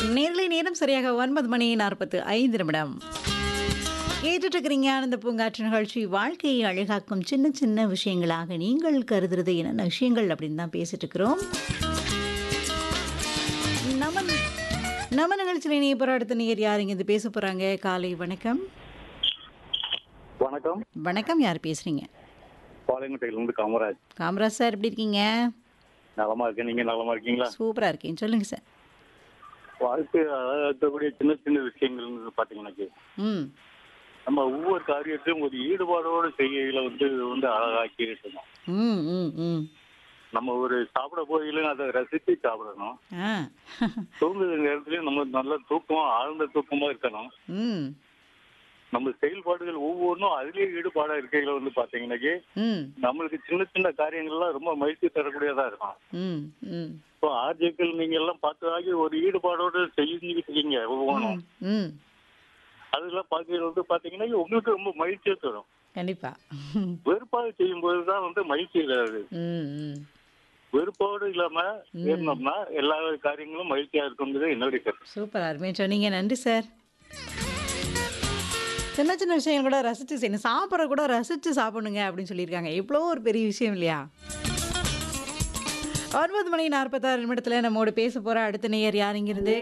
நேரலை நேரம் சரியாக ஒன்பது மணி நாற்பத்து ஐந்து நிமிடம் கேட்டுட்டு இருக்கிறீங்க ஆனந்த பூங்காற்று நிகழ்ச்சி வாழ்க்கையை அழகாக்கும் சின்ன சின்ன விஷயங்களாக நீங்கள் கருதுறது என்னென்ன விஷயங்கள் அப்படின்னு தான் பேசிட்டு இருக்கிறோம் நம்ம நம்ம நிகழ்ச்சியில் இணைய போகிற அடுத்த நேர் யார் இங்கே பேச போகிறாங்க காலை வணக்கம் வணக்கம் வணக்கம் யார் பேசுகிறீங்க பாளையங்கோட்டையிலிருந்து காமராஜ் காமராஜ் சார் எப்படி இருக்கீங்க நலமா இருக்கேன் நீங்க நலமா இருக்கீங்களா சூப்பராக இருக்கேன் சொல்லுங்கள் சார் வாழ்க்கை அழகக்கூடிய சின்ன சின்ன விஷயங்கள் பாத்தீங்கன்னாக்கு ம் நம்ம ஒவ்வொரு காரியத்தையும் ஒரு ஈடுபாடோடு செய்கையில வந்து வந்து அழகாக்கிட்டு இருக்கோம் ம் ம் ம் நம்ம ஒரு சாப்பிட போகையில அதை ரசித்து சாப்பிடணும் ஆ தூங்குற நேரத்துலயும் நம்ம நல்ல தூக்கம் ஆழ்ந்த தூக்கமா இருக்கணும் ம் நம்ம செயல்பாடுகள் ஒவ்வொன்றும் அதுலயே ஈடுபாடா இருக்கையில வந்து பாத்தீங்கன்னாக்கி ம் நம்மளுக்கு சின்ன சின்ன காரியங்கள்லாம் ரொம்ப மகிழ்ச்சி தரக்கூடியதா இருக்கும் ம் ம் இப்போ ஆர்ஜேக்கள் நீங்க எல்லாம் பார்த்து ஆகி ஒரு ஈடுபாடோடு செஞ்சுக்கிட்டு இருக்கீங்க ஒவ்வொன்றும் ம் அதெல்லாம் பார்க்கறது வந்து பாத்தீங்கன்னா உங்களுக்கு ரொம்ப மகிழ்ச்சியா தரும் கண்டிப்பா வெறுப்பாக செய்யும்போது தான் வந்து மகிழ்ச்சி இல்லாது ம் ம் வெறுப்போடு இல்லாம இருந்தோம்னா எல்லா காரியங்களும் மகிழ்ச்சியா இருக்குங்கிறது என்னுடைய கருத்து சூப்பர் அருமையாக சொன்னீங்க நன்றி சார் சின்ன சின்ன விஷயம் கூட ரசித்து செய்யணும் சாப்பிட்ற கூட ரசித்து சாப்பிடுங்க அப்படின்னு சொல்லியிருக்காங்க எவ்வளோ ஒரு பெரிய விஷயம் இல்லையா ஒன்பது மணி நாற்பத்தாறு நிமிடத்தில் நம்மோடு பேச போகிற அடுத்த நேயர் யார் இங்கிருந்து